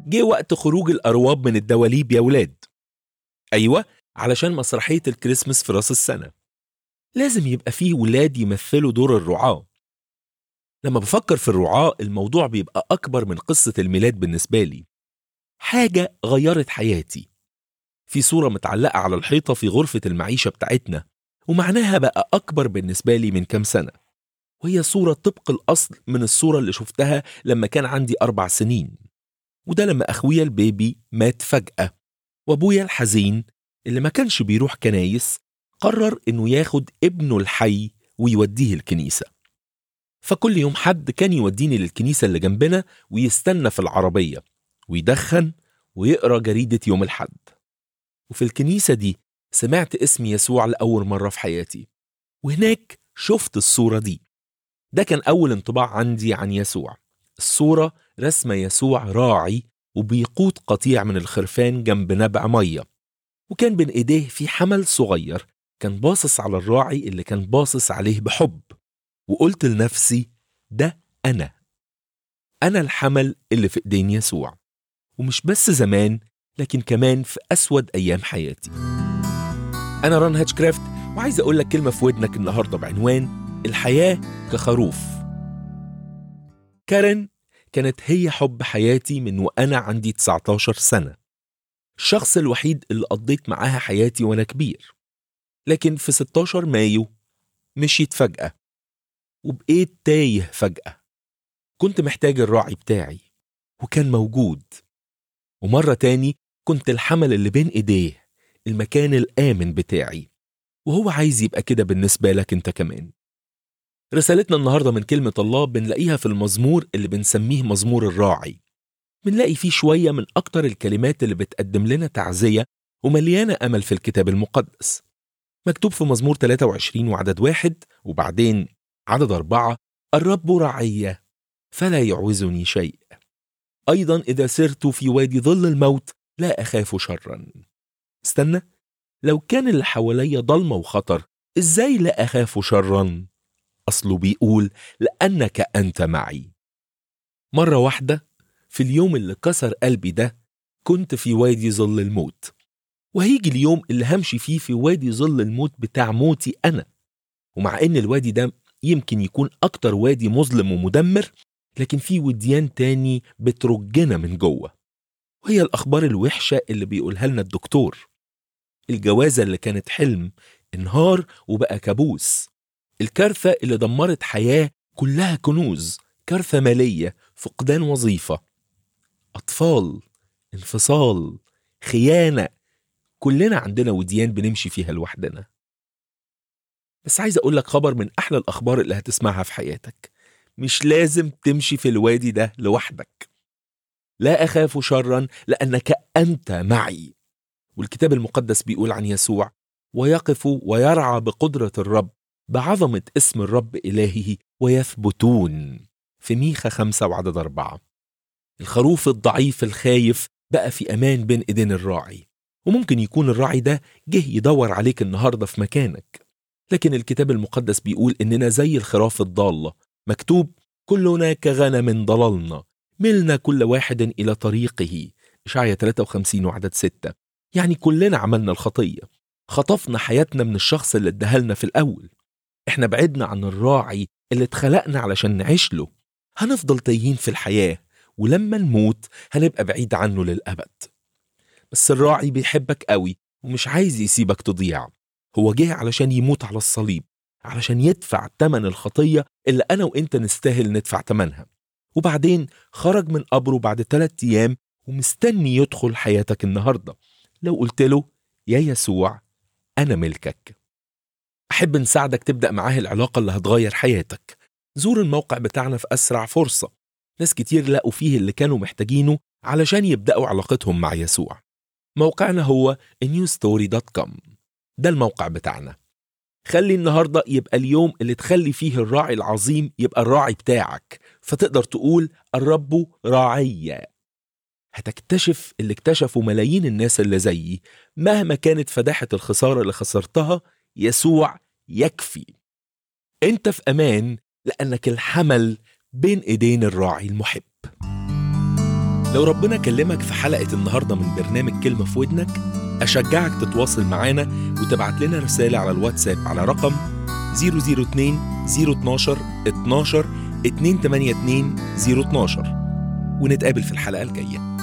جه وقت خروج الأرواب من الدواليب يا ولاد أيوة علشان مسرحية الكريسماس في راس السنة لازم يبقى فيه ولاد يمثلوا دور الرعاة لما بفكر في الرعاة الموضوع بيبقى أكبر من قصة الميلاد بالنسبة لي حاجة غيرت حياتي في صورة متعلقة على الحيطة في غرفة المعيشة بتاعتنا ومعناها بقى أكبر بالنسبة لي من كام سنة وهي صورة طبق الأصل من الصورة اللي شفتها لما كان عندي أربع سنين وده لما أخويا البيبي مات فجأة وأبويا الحزين اللي ما كانش بيروح كنايس قرر إنه ياخد ابنه الحي ويوديه الكنيسة فكل يوم حد كان يوديني للكنيسة اللي جنبنا ويستنى في العربية ويدخن ويقرأ جريدة يوم الحد وفي الكنيسة دي سمعت اسم يسوع لأول مرة في حياتي وهناك شفت الصورة دي ده كان أول انطباع عندي عن يسوع الصورة رسمة يسوع راعي وبيقود قطيع من الخرفان جنب نبع مية وكان بين إيديه في حمل صغير كان باصص على الراعي اللي كان باصص عليه بحب وقلت لنفسي ده أنا أنا الحمل اللي في إيدين يسوع ومش بس زمان لكن كمان في أسود أيام حياتي أنا ران هاتشكرافت وعايز أقول لك كلمة في ودنك النهاردة بعنوان الحياة كخروف كارين كانت هي حب حياتي من وأنا عندي 19 سنة الشخص الوحيد اللي قضيت معاها حياتي وأنا كبير لكن في 16 مايو مشيت فجأة وبقيت تايه فجأة كنت محتاج الراعي بتاعي وكان موجود ومرة تاني كنت الحمل اللي بين إيديه المكان الآمن بتاعي وهو عايز يبقى كده بالنسبة لك أنت كمان رسالتنا النهاردة من كلمة الله بنلاقيها في المزمور اللي بنسميه مزمور الراعي بنلاقي فيه شوية من أكتر الكلمات اللي بتقدم لنا تعزية ومليانة أمل في الكتاب المقدس مكتوب في مزمور 23 وعدد واحد وبعدين عدد أربعة الرب رعية فلا يعوزني شيء أيضا إذا سرت في وادي ظل الموت لا أخاف شرا استنى لو كان اللي حواليا ضلمة وخطر إزاي لا أخاف شرا أصله بيقول لأنك أنت معي مرة واحدة في اليوم اللي كسر قلبي ده كنت في وادي ظل الموت وهيجي اليوم اللي همشي فيه في وادي ظل الموت بتاع موتي أنا ومع إن الوادي ده يمكن يكون أكتر وادي مظلم ومدمر لكن في وديان تاني بترجنا من جوه وهي الأخبار الوحشة اللي بيقولها لنا الدكتور الجوازة اللي كانت حلم انهار وبقى كابوس الكارثة اللي دمرت حياة كلها كنوز كارثة مالية فقدان وظيفة أطفال انفصال خيانة كلنا عندنا وديان بنمشي فيها لوحدنا بس عايز أقول لك خبر من أحلى الأخبار اللي هتسمعها في حياتك مش لازم تمشي في الوادي ده لوحدك لا أخاف شرا لأنك أنت معي والكتاب المقدس بيقول عن يسوع ويقف ويرعى بقدرة الرب بعظمة اسم الرب إلهه ويثبتون في ميخا خمسة وعدد أربعة الخروف الضعيف الخايف بقى في أمان بين إيدين الراعي وممكن يكون الراعي ده جه يدور عليك النهاردة في مكانك لكن الكتاب المقدس بيقول إننا زي الخراف الضالة مكتوب كلنا كغنم ضللنا ملنا كل واحد إلى طريقه إشعيا 53 وعدد 6 يعني كلنا عملنا الخطية خطفنا حياتنا من الشخص اللي ادهلنا في الأول احنا بعدنا عن الراعي اللي اتخلقنا علشان نعيش له هنفضل تايهين في الحياة ولما نموت هنبقى بعيد عنه للأبد بس الراعي بيحبك قوي ومش عايز يسيبك تضيع هو جه علشان يموت على الصليب علشان يدفع تمن الخطية اللي أنا وإنت نستاهل ندفع تمنها وبعدين خرج من قبره بعد ثلاثة أيام ومستني يدخل حياتك النهاردة لو قلت له يا يسوع أنا ملكك أحب نساعدك تبدأ معاه العلاقة اللي هتغير حياتك زور الموقع بتاعنا في أسرع فرصة ناس كتير لقوا فيه اللي كانوا محتاجينه علشان يبدأوا علاقتهم مع يسوع موقعنا هو newstory.com ده الموقع بتاعنا خلي النهاردة يبقى اليوم اللي تخلي فيه الراعي العظيم يبقى الراعي بتاعك فتقدر تقول الرب راعي هتكتشف اللي اكتشفوا ملايين الناس اللي زيي مهما كانت فداحة الخسارة اللي خسرتها يسوع يكفي انت في امان لانك الحمل بين ايدين الراعي المحب لو ربنا كلمك في حلقة النهاردة من برنامج كلمة في ودنك أشجعك تتواصل معانا وتبعت لنا رسالة على الواتساب على رقم 002 012 12 282 012 ونتقابل في الحلقة الجاية